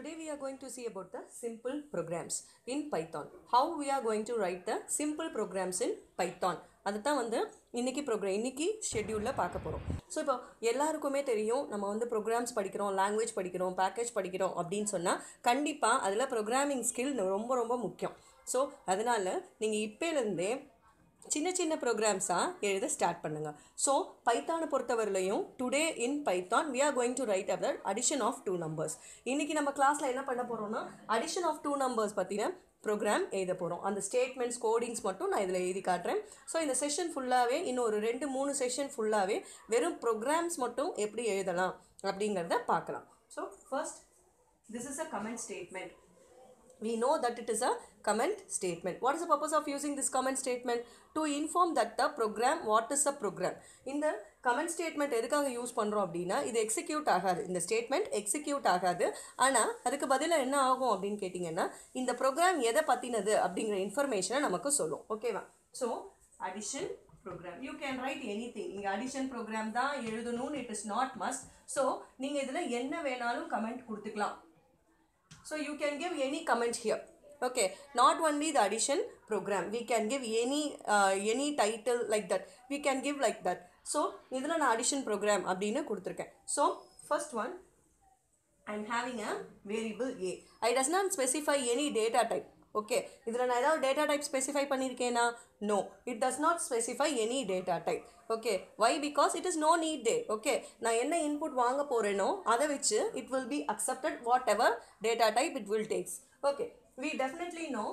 Today we are going to see about the simple programs in Python. How we are going to write the simple programs in Python. அதுதான் வந்து இன்னைக்கு program இன்னைக்கு ஷெட்யூலில் பார்க்க போகிறோம் so இப்போ எல்லாருக்குமே தெரியும் நம்ம வந்து ப்ரோக்ராம்ஸ் படிக்கிறோம் லாங்குவேஜ் படிக்கிறோம் பேக்கேஜ் படிக்கிறோம் அப்படின்னு சொன்னால் கண்டிப்பாக அதில் ப்ரோக்ராமிங் ஸ்கில் ரொம்ப ரொம்ப முக்கியம் ஸோ அதனால் நீங்கள் இப்போலேருந்தே சின்ன சின்ன ப்ரோக்ராம்ஸாக எழுத ஸ்டார்ட் பண்ணுங்கள் ஸோ பைத்தானை பொறுத்தவரையிலையும் today in Python we are going to write about addition of two numbers இன்றைக்கி நம்ம கிளாஸில் என்ன பண்ண போகிறோம்னா அடிஷன் ஆஃப் டூ நம்பர்ஸ் பற்றின ப்ரோக்ராம் எழுத போகிறோம் அந்த ஸ்டேட்மெண்ட்ஸ் கோடிங்ஸ் மட்டும் நான் இதில் எழுதி காட்டுறேன் ஸோ இந்த செஷன் ஃபுல்லாகவே இன்னும் ஒரு ரெண்டு மூணு செஷன் ஃபுல்லாகவே வெறும் ப்ரோக்ராம்ஸ் மட்டும் எப்படி எழுதலாம் அப்படிங்கிறத பார்க்கலாம் so first this is a comment statement we know that it is a comment statement what is the purpose of using this comment statement to inform that the program what is a program இந்த comment statement எதுக்காக use பண்ணுறோம் அப்படின்னா இது execute ஆகாது இந்த statement execute ஆகாது ஆனால் அதுக்கு பதிலாக என்ன ஆகும் அப்படின்னு கேட்டிங்கன்னா இந்த ப்ரோக்ராம் எதை பற்றினது அப்படிங்கிற இன்ஃபர்மேஷனை நமக்கு சொல்லும் ஓகேவா so addition program you can write any thing இங்கே அடிஷன் ப்ரோக்ராம் தான் எழுதணும்னு it is not must so நீங்கள் இதில் என்ன வேணாலும் கமெண்ட் கொடுத்துக்கலாம் So you can give any comment here. Okay, not only the addition program, we can give any uh, any title like that. We can give like that. So இதில் நான் addition program அப்படின்னு கொடுத்துருக்கேன் so first one I'm having a variable a. I does not specify any data type. Okay இதில் நான் ஏதாவது data type specify பண்ணியிருக்கேனா no it does not specify any data type okay why because it is no need டே okay நான் என்ன input வாங்க போகிறேனோ அதை வச்சு it will be accepted whatever data type it will takes okay we definitely no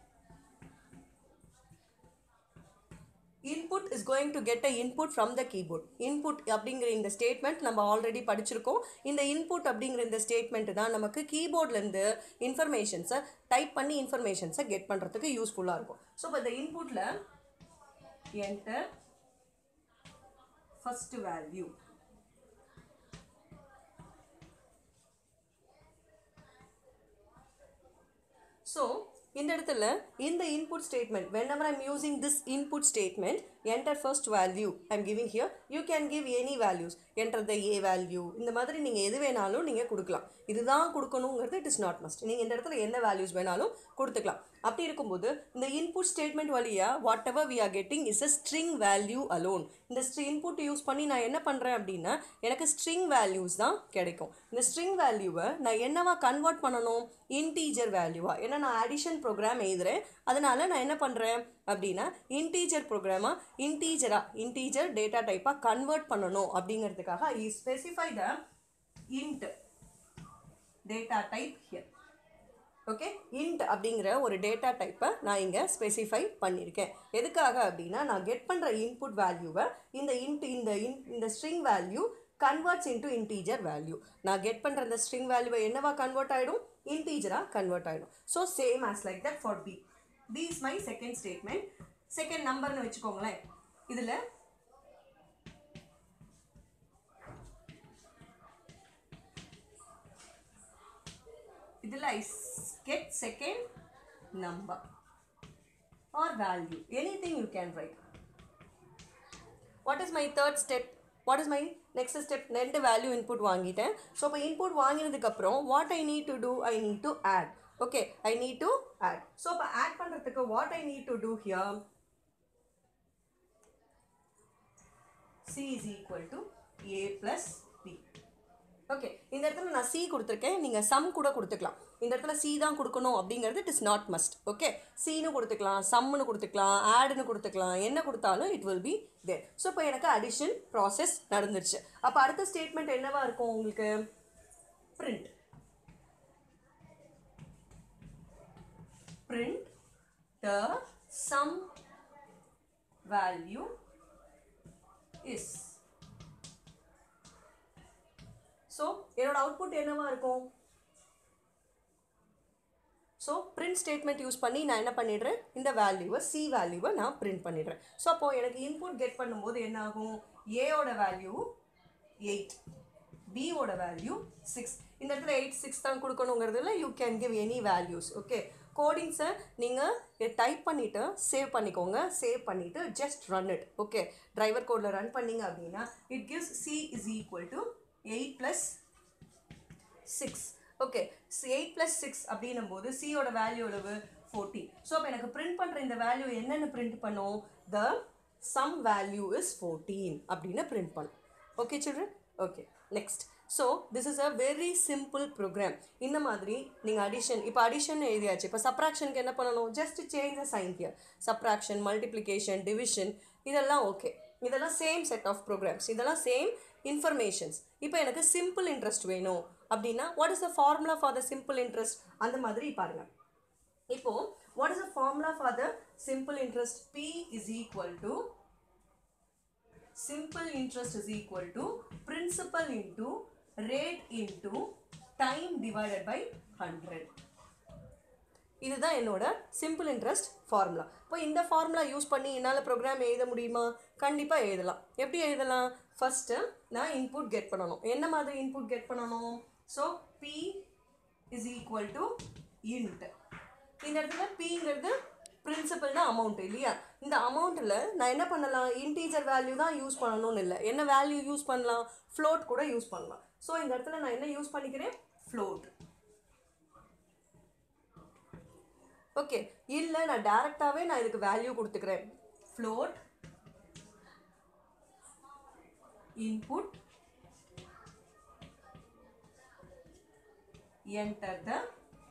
input is going to get a input from the keyboard input அப்படிங்கிற இந்த statement நம்ம ஆல்ரெடி படிச்சிருக்கோம் இந்த இன்புட் அப்படிங்கிற இந்த ஸ்டேட்மெண்ட் தான் நமக்கு கீபோர்ட்லேருந்து இன்ஃபர்மேஷன்ஸை டைப் பண்ணி இன்ஃபர்மேஷன்ஸை கெட் பண்ணுறதுக்கு யூஸ்ஃபுல்லாக இருக்கும் ஸோ இப்போ இந்த இன்புட்டில் என்டர் ஃபஸ்ட் வேல்யூ ஸோ இந்த இடத்துல இந்த input statement whenever I'm using this input statement enter first value I'm giving here you can give any values enter the A value இந்த மாதிரி நீங்கள் எது வேணாலும் நீங்கள் கொடுக்கலாம் இதுதான் கொடுக்கணுங்கிறது இட் இஸ் நாட் மஸ்ட் நீங்கள் இந்த இடத்துல எந்த வேல்யூஸ் வேணாலும் கொடுத்துக்கலாம் அப்படி இருக்கும்போது இந்த இன்புட் ஸ்டேட்மெண்ட் வழியாக whatever we are getting is a string value alone இந்த ஸ்ட்ரி இன்புட் யூஸ் பண்ணி நான் என்ன பண்ணுறேன் அப்படின்னா எனக்கு ஸ்ட்ரிங் வேல்யூஸ் தான் கிடைக்கும் இந்த ஸ்ட்ரிங் வேல்யூவை நான் என்னவா கன்வெர்ட் பண்ணணும் இன்டீஜர் வேல்யூவா ஏன்னா நான் அடிஷன் ப்ரோக்ராம் எழுதுறேன் அதனால நான் என்ன பண்ணுறேன் அப்படின்னா இன்டீஜர் ப்ரோக்ராமாக இன்டீஜராக இன்டீஜர் டேட்டா டைப்பாக கன்வெர்ட் பண்ணணும் அப்படிங்கிறதுக்காக I specify the int data type here okay int அப்படிங்கிற ஒரு டேட்டா டைப்பை நான் இங்கே ஸ்பெசிஃபை பண்ணியிருக்கேன் எதுக்காக அப்படின்னா நான் கெட் பண்ணுற இன்புட் வேல்யூவை இந்த இன்ட் இந்த இன் இந்த string value converts into integer value நான் கெட் பண்ணுற இந்த ஸ்ட்ரிங் வேல்யூவை என்னவா கன்வெர்ட் ஆகிடும் இன்டீஜராக கன்வெர்ட் ஆகிடும் so same as like that for B B is my second statement second நம்பர்னு வச்சுக்கோங்களேன் இதில் இதில் I get second number or value any thing you can write what is my third step what is my next step ரெண்டு value input வாங்கிட்டேன் so இப்போ input வாங்கினதுக்கப்புறம் what I need to do I need to add okay I need to add so இப்போ add பண்ணுறதுக்கு what I need to do here C is equal to A plus B okay இந்த இடத்துல நான் C கொடுத்துருக்கேன் நீங்கள் some கூட கொடுத்துக்கலாம் இந்த இடத்துல சி தான் கொடுக்கணும் அப்படிங்கிறது it is not must okay சின்னு கொடுத்துக்கலாம் சம்னு கொடுத்துக்கலாம் ஆடுன்னு கொடுத்துக்கலாம் என்ன கொடுத்தாலும் it will be there so இப்போ எனக்கு அடிஷன் ப்ராசஸ் நடந்துருச்சு அப்போ அடுத்த ஸ்டேட்மெண்ட் என்னவா இருக்கும் உங்களுக்கு print print the sum value is so என்னோட அவுட்புட் என்னவா இருக்கும் ஸோ பிரிண்ட் ஸ்டேட்மெண்ட் யூஸ் பண்ணி நான் என்ன பண்ணிடுறேன் இந்த வேல்யூவை சி வேல்யூவை நான் பிரிண்ட் பண்ணிடுறேன் ஸோ அப்போது எனக்கு இன்புட் கெட் பண்ணும்போது என்ன ஆகும் ஏயோட வேல்யூ எயிட் பியோட வேல்யூ சிக்ஸ் இந்த இடத்துல எயிட் சிக்ஸ் தான் கொடுக்கணுங்கிறதுல you can give any values okay கோடிங்ஸை நீங்கள் டைப் பண்ணிவிட்டு சேவ் பண்ணிக்கோங்க சேவ் பண்ணிவிட்டு just run it okay driver கோடில் ரன் பண்ணிங்க அப்படின்னா it gives C is equal to eight plus six okay eight plus six அப்படின்னும் போது சியோட வேல்யூ எவ்வளவு ஃபோர்டீன் ஸோ அப்போ எனக்கு பிரிண்ட் பண்ணுற இந்த வேல்யூ என்னென்னு பிரிண்ட் பண்ணும் the sum value is fourteen அப்படின்னு பிரிண்ட் பண்ணும் okay children okay next so this is a very simple program இந்த மாதிரி நீங்கள் அடிஷன் இப்போ அடிஷன் எழுதியாச்சு இப்போ சப்ராக்ஷனுக்கு என்ன பண்ணணும் just change a sign here subtraction multiplication division இதெல்லாம் ஓகே இதெல்லாம் சேம் செட் ஆஃப் ப்ரோக்ராம்ஸ் இதெல்லாம் சேம் இன்ஃபர்மேஷன்ஸ் இப்போ எனக்கு சிம்பிள் இன்ட்ரெஸ்ட் வேணும் அப்படின்னா what is the formula for the simple interest அந்த மாதிரி பாருங்க இப்போ what is the formula for the simple interest P is equal to simple interest is equal to principal into rate into time divided by 100 இதுதான் என்னோட simple interest formula இப்போ இந்த formula use பண்ணி என்னால் ப்ரோக்ராம் எழுத முடியுமா கண்டிப்பாக எழுதலாம் எப்படி எழுதலாம் ஃபஸ்ட்டு நான் இன்புட் கெட் பண்ணணும் என்ன மாதிரி இன்புட் கெட் பண்ணணும் so P is equal to int இந்த இடத்துல பிங்கிறது பிரின்சிபல்னா அமௌண்ட் இல்லையா இந்த அமௌண்ட்டில் நான் என்ன பண்ணலாம் இன்டீஜர் வேல்யூ தான் யூஸ் பண்ணணும்னு இல்லை என்ன வேல்யூ யூஸ் பண்ணலாம் ஃப்ளோட் கூட யூஸ் பண்ணலாம் ஸோ இந்த இடத்துல நான் என்ன யூஸ் பண்ணிக்கிறேன் ஃப்ளோட் ஓகே இல்லை நான் டேரெக்டாகவே நான் இதுக்கு வேல்யூ கொடுத்துக்கிறேன் float input enter the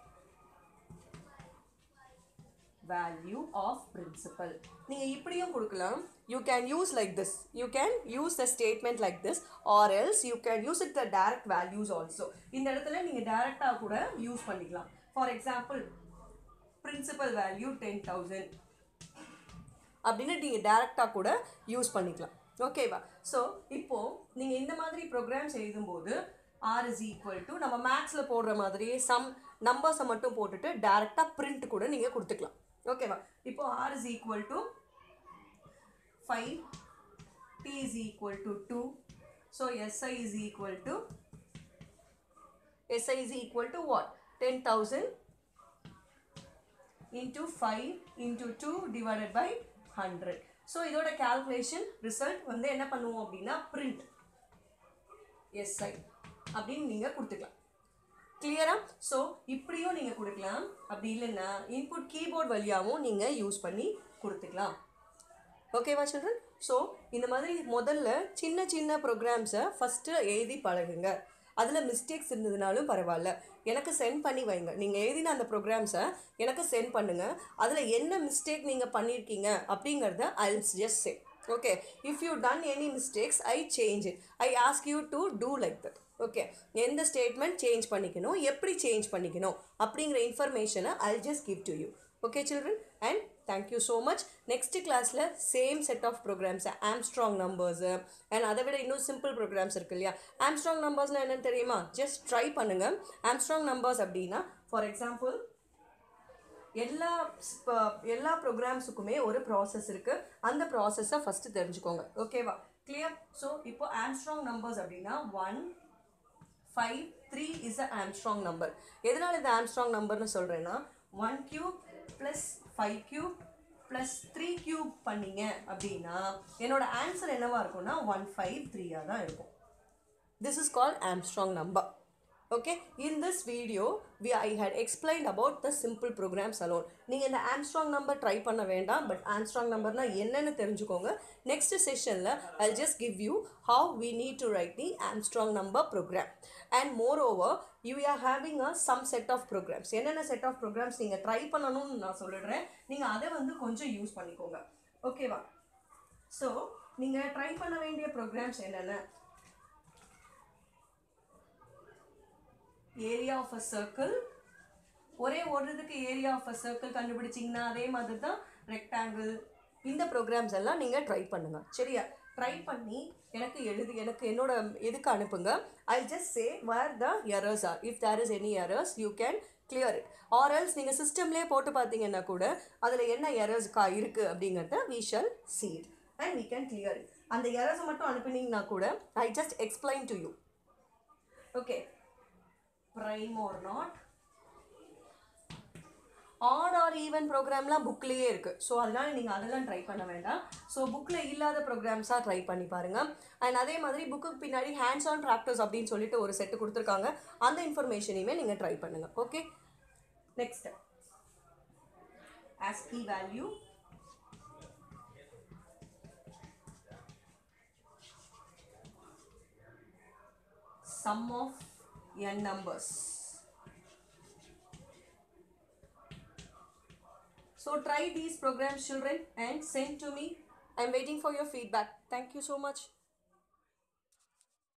value of principal நீங்கள் இப்படியும் கொடுக்கலாம் you can use like this you can use the statement like this or else you can use it the direct values also இந்த இடத்துல நீங்கள் டேரெக்டாக கூட யூஸ் பண்ணிக்கலாம் for example principal value ten thousand அப்படின்னு நீங்கள் டேரெக்டாக கூட யூஸ் பண்ணிக்கலாம் ஓகேவா ஸோ இப்போது நீங்கள் இந்த மாதிரி ப்ரோக்ராம்ஸ் எழுதும்போது ஆர் இஸ் ஈக்குவல் டு நம்ம மேக்ஸில் போடுற மாதிரியே சம் நம்பர்ஸை மட்டும் போட்டுட்டு டேரெக்டாக பிரிண்ட் கூட நீங்கள் கொடுத்துக்கலாம் ஓகேவா இப்போ R is equal to five T is equal to two so SI is equal to SI is equal to what ten thousand into 5 into 2 divided by 100 so இதோட calculation result வந்து என்ன பண்ணுவோம் அப்படின்னா print SI அப்படின்னு நீங்கள் கொடுத்துக்கலாம் கிளியரா so இப்படியும் நீங்கள் கொடுக்கலாம் அப்படி இல்லைன்னா இன்புட் கீபோர்ட் வழியாகவும் நீங்கள் யூஸ் பண்ணி கொடுத்துக்கலாம் ஓகேவா சில்ட்ரன் ஸோ இந்த மாதிரி முதல்ல சின்ன சின்ன ப்ரோக்ராம்ஸை ஃபஸ்ட்டு எழுதி பழகுங்க அதில் மிஸ்டேக்ஸ் இருந்ததுனாலும் பரவாயில்ல எனக்கு சென்ட் பண்ணி வைங்க நீங்கள் எழுதின அந்த ப்ரோக்ராம்ஸை எனக்கு சென்ட் பண்ணுங்கள் அதில் என்ன மிஸ்டேக் நீங்கள் பண்ணியிருக்கீங்க அப்படிங்கிறத I just say okay if you done any mistakes I change it I ask you to do like that okay எந்த ஸ்டேட்மெண்ட் சேஞ்ச் பண்ணிக்கணும் எப்படி சேஞ்ச் பண்ணிக்கணும் அப்படிங்கிற இன்ஃபர்மேஷனை I just give to you okay children and thank you so much next கிளாஸில் same set of programs Armstrong numbers and அதை விட இன்னும் சிம்பிள் ப்ரோக்ராம்ஸ் இருக்கு இல்லையா ஆம்ஸ்ட்ராங் நம்பர்ஸ்னால் என்னன்னு தெரியுமா ஜஸ்ட் ட்ரை பண்ணுங்கள் ஆம்ஸ்ட்ராங் நம்பர்ஸ் அப்படின்னா ஃபார் எக்ஸாம்பிள் எல்லா ஸ்ப- எல்லா ப்ரோக்ராம்ஸுக்குமே ஒரு ப்ராசஸ் இருக்குது அந்த ப்ராசஸை ஃபஸ்ட்டு தெரிஞ்சுக்கோங்க ஓகேவா கிளியர் ஸோ இப்போ ஆம்ஸ்ட்ராங் நம்பர்ஸ் அப்படின்னா one five three is a Armstrong number எதனால் இது ஆம்ஸ்ட்ராங் நம்பர்னு சொல்கிறேன்னா one cube plus five cube plus three cube பண்ணீங்க அப்படின்னா என்னோட ஆன்சர் என்னவா இருக்கும்னா ஒன் ஃபைவ் த்ரீயாக தான் இருக்கும் this is called Armstrong number okay in this video we I had explained about the simple programs alone நீங்கள் இந்த Armstrong number ட்ரை பண்ண வேண்டாம் பட் Armstrong numberனா என்னன்னு தெரிஞ்சுக்கோங்க நெக்ஸ்ட் செஷனில் I'll just give you how we need to write the Armstrong number program and moreover you are having a some set of programs என்னென்ன set of programs நீங்கள் try பண்ணணும்னு நான் சொல்லிடுறேன் நீங்கள் அதை வந்து கொஞ்சம் யூஸ் பண்ணிக்கோங்க ஓகேவா ஸோ நீங்கள் ட்ரை பண்ண வேண்டிய ப்ரோக்ராம்ஸ் என்னென்ன ஏரியா ஆஃப் அ சர்க்கிள் ஒரே ஓடுறதுக்கு ஏரியா ஆஃப் அ சர்க்கிள் கண்டுபிடிச்சிங்கன்னா அதே மாதிரி தான் ரெக்டாங்கிள் இந்த ப்ரோக்ராம்ஸ் எல்லாம் நீங்கள் ட்ரை பண்ணுங்க சரியா ட்ரை பண்ணி எனக்கு எழுதி எனக்கு என்னோட இதுக்கு அனுப்புங்க I just say where the errors are if there is any errors you can clear it or else நீங்கள் சிஸ்டம்லேயே போட்டு பார்த்தீங்கன்னா கூட அதில் என்ன எரர்ஸ் கா இருக்குது அப்படிங்கிறத we shall see it and we can clear it அந்த எரர்ஸை மட்டும் அனுப்புனீங்கன்னா கூட I just explain to you okay prime or not odd or even ப்ரோக்ராம்லாம் புக்லேயே இருக்குது ஸோ அதனால நீங்கள் அதெல்லாம் ட்ரை பண்ண வேண்டாம் ஸோ புக்கில் இல்லாத ப்ரோக்ராம்ஸாக ட்ரை பண்ணி பாருங்கள் அண்ட் அதே மாதிரி புக்குக்கு பின்னாடி ஹேண்ட்ஸ் ஆன் ப்ராக்டிஸ் அப்படின்னு சொல்லிட்டு ஒரு செட்டு கொடுத்துருக்காங்க அந்த இன்ஃபர்மேஷனையுமே நீங்கள் ட்ரை பண்ணுங்கள் okay next ASCII value sum of n numbers so try these programs children and send to me i'm waiting for your feedback thank you so much